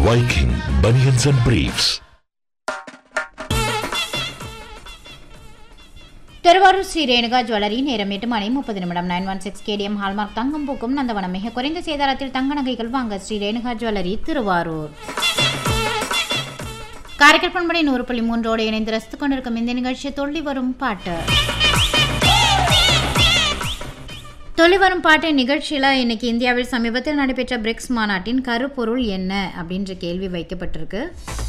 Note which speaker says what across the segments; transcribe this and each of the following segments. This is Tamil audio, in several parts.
Speaker 1: Viking Bunions and Briefs.
Speaker 2: Thiruvarur Shri Renuka jewellery நேரம் எட்டு மணி முப்பது நிமிடம் nine one six KDM hallmark தங்கம் பூக்கும் நந்தவனம் மிக குறைந்த சேதாரத்தில் தங்க நகைகள் வாங்க ஸ்ரீ ரேணுகா ஜுவல்லரி திருவாரூர் காரைக்கால் பண்படை நூறு புள்ளி மூன்றோடு இணைந்து ரசித்துக் கொண்டிருக்கும் இந்த நிகழ்ச்சி தொள்ளி வரும் பாட்டு தொழில் வரும் பாட்டு நிகழ்ச்சியில் இன்னைக்கு இந்தியாவில் சமீபத்தில் நடைபெற்ற பிரிக்ஸ் மாநாட்டின் கருப்பொருள் என்ன அப்படின்ற கேள்வி வைக்கப்பட்டிருக்கு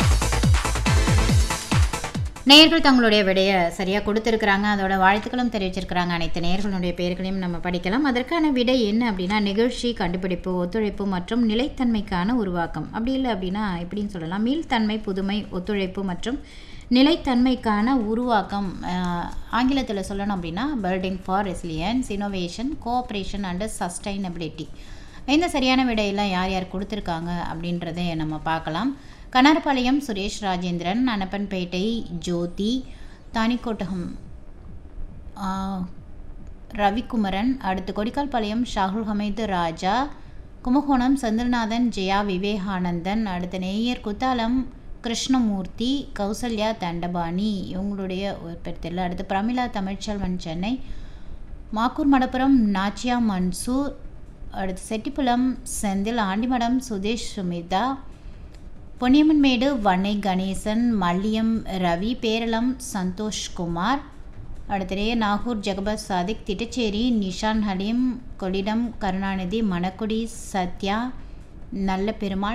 Speaker 2: நேயர்கள் தங்களுடைய விடையை சரியாக கொடுத்துருக்குறாங்க அதோட வாழ்த்துக்களும் தெரிவிச்சிருக்கிறாங்க அனைத்து நேயர்களுடைய பெயர்களையும் நம்ம படிக்கலாம் அதற்கான விடை என்ன அப்படின்னா நிகழ்ச்சி கண்டுபிடிப்பு ஒத்துழைப்பு மற்றும் நிலைத்தன்மைக்கான உருவாக்கம் அப்படி இல்லை அப்படின்னா எப்படின்னு சொல்லலாம் மீள்தன்மை புதுமை ஒத்துழைப்பு மற்றும் நிலைத்தன்மைக்கான உருவாக்கம் ஆங்கிலத்தில் சொல்லணும் அப்படின்னா building for resilience innovation cooperation and sustainability இந்த சரியான விடையெல்லாம் யார் யார் கொடுத்துருக்காங்க அப்படின்றத நம்ம பார்க்கலாம் கனார்பாளையம் சுரேஷ் ராஜேந்திரன் அனப்பன்பேட்டை ஜோதி தானிக்கோட்டகம் ரவிக்குமரன் அடுத்து கொடிக்கால்பாளையம் ஷாகுல் ஹமீது ராஜா கும்பகோணம் சந்திரநாதன் ஜெயா விவேகானந்தன் அடுத்த நேயர் குத்தாலம் கிருஷ்ணமூர்த்தி கௌசல்யா தண்டபாணி இவங்களுடைய ஒரு பேர் தெரியல அடுத்து பிரமிளா தமிழ்ச்செல்வன் சென்னை மாக்கூர் மடப்புரம் நாச்சியா மன்சூர் அடுத்து செட்டிப்புலம் செந்தில் ஆண்டிமடம் சுதேஷ் சுமிதா பொன்னியம்மன்மேடு வன்னை கணேசன் மல்லியம் ரவி பேரளம் சந்தோஷ்குமார் அடுத்ததே நாகூர் ஜெகபத் சாதிக் திட்டச்சேரி நிஷான் ஹலீம் கொள்ளிடம் கருணாநிதி மணக்குடி சத்யா நல்ல பெருமாள்